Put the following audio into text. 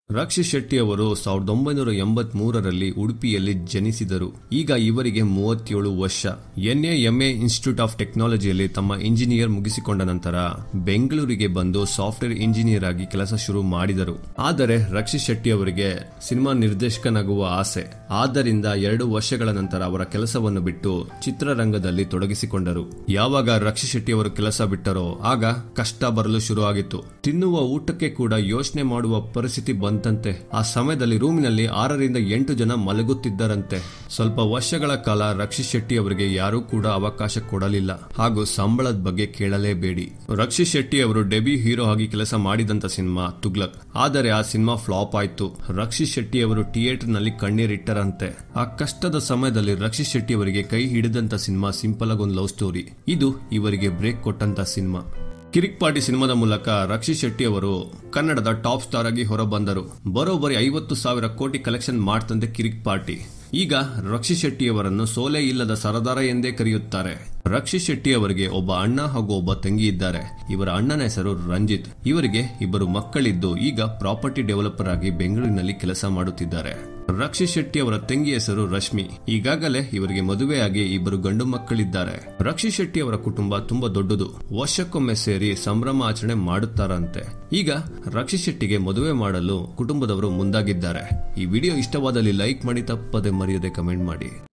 ರಕ್ಷಿತ್ ಶೆಟ್ಟಿ ಅವರು ಸಾವಿರದ ಒಂಬೈನೂರ ಎಂಬತ್ ಮೂರರಲ್ಲಿ ಉಡುಪಿಯಲ್ಲಿ ಜನಿಸಿದರು ಈಗ ಇವರಿಗೆ ಮೂವತ್ತೇಳು ವರ್ಷ ಎನ್ಎಎಂಎ ಇನ್ಸ್ಟಿಟ್ಯೂಟ್ ಆಫ್ ಟೆಕ್ನಾಲಜಿಯಲ್ಲಿ ತಮ್ಮ ಇಂಜಿನಿಯರ್ ಮುಗಿಸಿಕೊಂಡ ನಂತರ ಬೆಂಗಳೂರಿಗೆ ಬಂದು ಸಾಫ್ಟ್ವೇರ್ ಇಂಜಿನಿಯರ್ ಆಗಿ ಕೆಲಸ ಶುರು ಮಾಡಿದರು ಆದರೆ ರಕ್ಷಿತ್ ಶೆಟ್ಟಿ ಅವರಿಗೆ ಸಿನಿಮಾ ನಿರ್ದೇಶಕನಾಗುವ ಆಸೆ ಆದ್ದರಿಂದ ಎರಡು ವರ್ಷಗಳ ನಂತರ ಅವರ ಕೆಲಸವನ್ನು ಬಿಟ್ಟು ಚಿತ್ರರಂಗದಲ್ಲಿ ತೊಡಗಿಸಿಕೊಂಡರು ಯಾವಾಗ ರಕ್ಷಿತ್ ಶೆಟ್ಟಿ ಅವರು ಕೆಲಸ ಬಿಟ್ಟರೋ ಆಗ ಕಷ್ಟ ಬರಲು ಶುರುವಾಗಿತ್ತು ತಿನ್ನುವ ಊಟಕ್ಕೆ ಕೂಡ ಯೋಚನೆ ಮಾಡುವ ಪರಿಸ್ಥಿತಿ ಬಂತಂತೆ ಆ ಸಮಯದಲ್ಲಿ ರೂಮಿನಲ್ಲಿ ಆರರಿಂದ ಎಂಟು ಜನ ಮಲಗುತ್ತಿದ್ದರಂತೆ ಸ್ವಲ್ಪ ವರ್ಷಗಳ ಕಾಲ ರಕ್ಷಿತ್ ಶೆಟ್ಟಿ ಅವರಿಗೆ ಯಾರೂ ಕೂಡ ಅವಕಾಶ ಕೊಡಲಿಲ್ಲ ಹಾಗೂ ಸಂಬಳದ ಬಗ್ಗೆ ಕೇಳಲೇಬೇಡಿ ರಕ್ಷಿತ್ ಶೆಟ್ಟಿ ಅವರು ಡೆಬ್ಯೂ ಹೀರೋ ಆಗಿ ಕೆಲಸ ಮಾಡಿದಂತ ಸಿನಿಮಾ ತುಗ್ಲಕ್ ಆದರೆ ಆ ಸಿನಿಮಾ ಫ್ಲಾಪ್ ಆಯ್ತು ರಕ್ಷಿತ್ ಶೆಟ್ಟಿ ಅವರು ಥಿಯೇಟರ್ ನಲ್ಲಿ ಕಣ್ಣೀರಿಟ್ಟರಂತೆ ಆ ಕಷ್ಟದ ಸಮಯದಲ್ಲಿ ರಕ್ಷಿತ್ ಶೆಟ್ಟಿ ಅವರಿಗೆ ಕೈ ಹಿಡಿದಂತ ಸಿನಿಮಾ ಸಿಂಪಲ್ ಆಗಿ ಒಂದು ಲವ್ ಸ್ಟೋರಿ ಇದು ಇವರಿಗೆ ಬ್ರೇಕ್ ಕೊಟ್ಟಂತ ಸಿನಿಮಾ ಕಿರಿಕ್ ಪಾರ್ಟಿ ಸಿನಿಮಾದ ಮೂಲಕ ರಕ್ಷಿತ್ ಶೆಟ್ಟಿ ಅವರು ಕನ್ನಡದ ಟಾಪ್ ಸ್ಟಾರ್ ಆಗಿ ಹೊರಬಂದರು ಬರೋಬ್ಬರಿ ಐವತ್ತು ಸಾವಿರ ಕೋಟಿ ಕಲೆಕ್ಷನ್ ಮಾಡ್ತಂತೆ ಕಿರಿಕ್ ಪಾರ್ಟಿ ಈಗ ರಕ್ಷಿತ್ ಶೆಟ್ಟಿ ಅವರನ್ನು ಸೋಲೆ ಇಲ್ಲದ ಸರದಾರ ಎಂದೇ ಕರೆಯುತ್ತಾರೆ ರಕ್ಷಿತ್ ಶೆಟ್ಟಿ ಅವರಿಗೆ ಒಬ್ಬ ಅಣ್ಣ ಹಾಗೂ ಒಬ್ಬ ತಂಗಿ ಇದ್ದಾರೆ ಇವರ ಅಣ್ಣನ ಹೆಸರು ರಂಜಿತ್ ಇವರಿಗೆ ಇಬ್ಬರು ಮಕ್ಕಳಿದ್ದು ಈಗ ಪ್ರಾಪರ್ಟಿ ಡೆವಲಪರ್ ಆಗಿ ಬೆಂಗಳೂರಿನಲ್ಲಿ ಕೆಲಸ ಮಾಡುತ್ತಿದ್ದಾರೆ ರಕ್ಷಿತ್ ಶೆಟ್ಟಿ ಅವರ ತಂಗಿ ಹೆಸರು ರಶ್ಮಿ ಈಗಾಗಲೇ ಇವರಿಗೆ ಮದುವೆಯಾಗಿ ಇಬ್ಬರು ಗಂಡು ಮಕ್ಕಳಿದ್ದಾರೆ ರಕ್ಷಿತ್ ಶೆಟ್ಟಿ ಅವರ ಕುಟುಂಬ ತುಂಬಾ ದೊಡ್ಡದು ವರ್ಷಕ್ಕೊಮ್ಮೆ ಸೇರಿ ಸಂಭ್ರಮ ಆಚರಣೆ ಮಾಡುತ್ತಾರಂತೆ ಈಗ ರಕ್ಷಿತ್ ಶೆಟ್ಟಿಗೆ ಮದುವೆ ಮಾಡಲು ಕುಟುಂಬದವರು ಮುಂದಾಗಿದ್ದಾರೆ ಈ ವಿಡಿಯೋ ಇಷ್ಟವಾದಲ್ಲಿ ಲೈಕ್ ಮಾಡಿ ತಪ್ಪದೆ ಮರೆಯದೆ ಕಮೆಂಟ್ ಮಾಡಿ